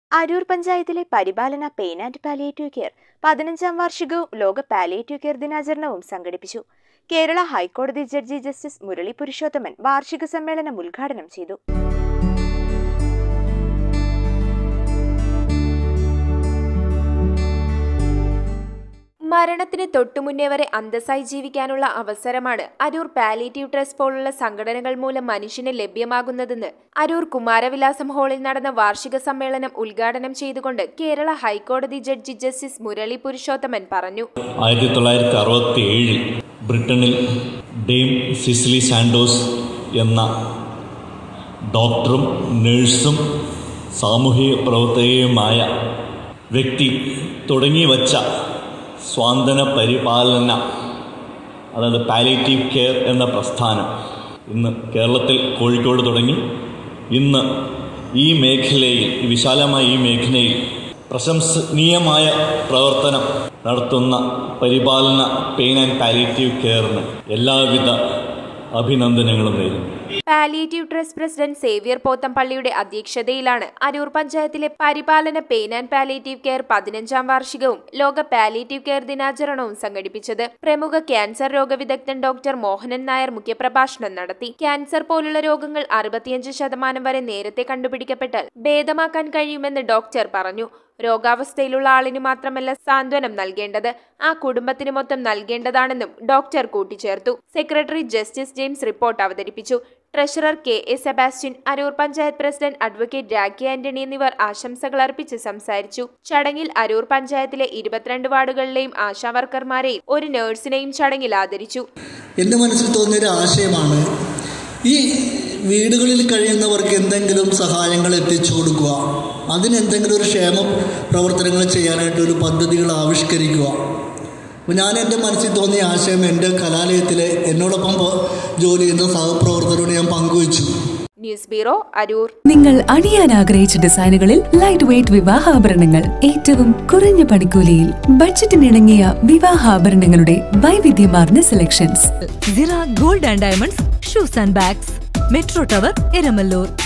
അരൂർ പഞ്ചായത്തിലെ പരിപാലന pain and palliative care പതിനഞ്ചാം വാർഷികവും ലോക പാലിയേറ്റീവ് കെയർ ദിനാചരണവും സംഘടിപ്പിച്ചു കേരള ഹൈക്കോടതി ജഡ്ജി ജസ്റ്റിസ് മുരളി പുരുഷോത്തമൻ വാർഷിക സമ്മേളനം ഉദ്ഘാടനം ചെയ്തു മരണത്തിന് തൊട്ടുമുന്നേ വരെ അന്തസ്സായി ജീവിക്കാനുള്ള അവസരമാണ് അരൂർ പാലിയേറ്റീവ് ട്രസ്റ്റ് പോലുള്ള സംഘടനകൾ മൂലം മനുഷ്യന് ലഭ്യമാകുന്നതെന്ന് അരൂർ കുമാരവിലാസം ഹാളിൽ നടന്ന വാർഷിക സമ്മേളനം ഉദ്ഘാടനം ചെയ്തുകൊണ്ട് കേരള ഹൈക്കോടതി ജഡ്ജി ജസ്റ്റിസ് മുരളി പുരുഷോത്തമൻ പറഞ്ഞു ആയിരത്തി തൊള്ളായിരത്തി അറുപത്തി ഏഴിൽ ബ്രിട്ടനിൽ ഡെയിം സിസിലി സാൻഡോസ് എന്ന ഡോക്ടറും നഴ്സും സാമൂഹിക പ്രവർത്തകയുമായ വ്യക്തി തുടങ്ങി വച്ച സ്വാന്തന പരിപാലന അതായത് പാലിയേറ്റീവ് കെയർ എന്ന പ്രസ്ഥാനം ഇന്ന് കേരളത്തിൽ കോഴിക്കോട് തുടങ്ങി ഇന്ന് ഈ മേഖലയിൽ ഈ വിശാലമായ ഈ മേഖലയിൽ പ്രശംസനീയമായ പ്രവർത്തനം നടത്തുന്ന പരിപാലന പെയിൻ ആൻഡ് പാലിയേറ്റീവ് കെയറിന് എല്ലാവിധ അഭിനന്ദനങ്ങളും നേരുന്നു പാലിയേറ്റീവ് ട്രസ്റ്റ് പ്രസിഡന്റ് സേവ്യർ പോത്തമ്പള്ളിയുടെ അധ്യക്ഷതയിലാണ് അരൂർ പഞ്ചായത്തിലെ പരിപാലന പെയിൻ ആൻഡ് പാലിയേറ്റീവ് കെയർ പതിനഞ്ചാം വാർഷികവും ലോക പാലിയേറ്റീവ് കെയർ ദിനാചരണവും സംഘടിപ്പിച്ചത് പ്രമുഖ ക്യാൻസർ രോഗവിദഗ്ധൻ ഡോക്ടർ മോഹനൻ നായർ മുഖ്യപ്രഭാഷണം നടത്തി ക്യാൻസർ പോലുള്ള രോഗങ്ങൾ അറുപത്തിയഞ്ച് ശതമാനം വരെ നേരത്തെ കണ്ടുപിടിക്കപ്പെട്ടാൽ ഭേദമാക്കാൻ കഴിയുമെന്ന് ഡോക്ടർ പറഞ്ഞു രോഗാവസ്ഥയിലുള്ള ആളിന് മാത്രമല്ല സാന്ത്വനം നൽകേണ്ടത് ആ കുടുംബത്തിന് മൊത്തം നൽകേണ്ടതാണെന്നും ഡോക്ടർ കൂട്ടിച്ചേർത്തു സെക്രട്ടറി ജസ്റ്റിസ് ജെയിംസ് റിപ്പോർട്ട് അവതരിപ്പിച്ചു treasurer K A Sebastian Aroor panchayat president advocate Rakhi Antony എന്നിവർ ആശംസകൾ അർപ്പിച്ച് സംസാരിച്ചു ചടങ്ങിൽ അരൂർ പഞ്ചായത്തിലെ ഇരുപത്തിരണ്ട് വാർഡുകളിലെയും ആശാവർക്കർമാരെയും ഒരു നഴ്സിനെയും ചടങ്ങിൽ ആദരിച്ചു എൻ്റെ മനസ്സിൽ തോന്നിയൊരു ആശയമാണ് ഈ വീടുകളിൽ കഴിയുന്നവർക്ക് എന്തെങ്കിലും സഹായങ്ങൾ എത്തിച്ചു കൊടുക്കുക അതിനെന്തെങ്കിലും ഒരു ക്ഷേമ പ്രവർത്തനങ്ങൾ ചെയ്യാനായിട്ട് ഒരു പദ്ധതികൾ ആവിഷ്കരിക്കുക അപ്പോൾ ഞാൻ എൻ്റെ മനസ്സിൽ തോന്നിയ ആശയം എൻ്റെ കലാലയത്തിലെ എന്നോടൊപ്പം പ- ജോലി ചെയ്യുന്ന സഹപ്രവർത്തകരോട് ഞാൻ പങ്കുവച്ചു ന്യൂസ് ബ്യൂറോ അരൂർ നിങ്ങൾ അണിയാൻ ആഗ്രഹിച്ച ഡിസൈനുകളിൽ ലൈറ്റ് വെയ്റ്റ് വിവാഹാഭരണങ്ങൾ ഏറ്റവും കുറഞ്ഞ പണിക്കൂലിയിൽ ബഡ്ജറ്റിനിണങ്ങിയ വിവാഹാഭരണങ്ങളുടെ വൈവിധ്യമാർന്ന selections Sira gold and diamonds shoes and bags metro tower Eramallur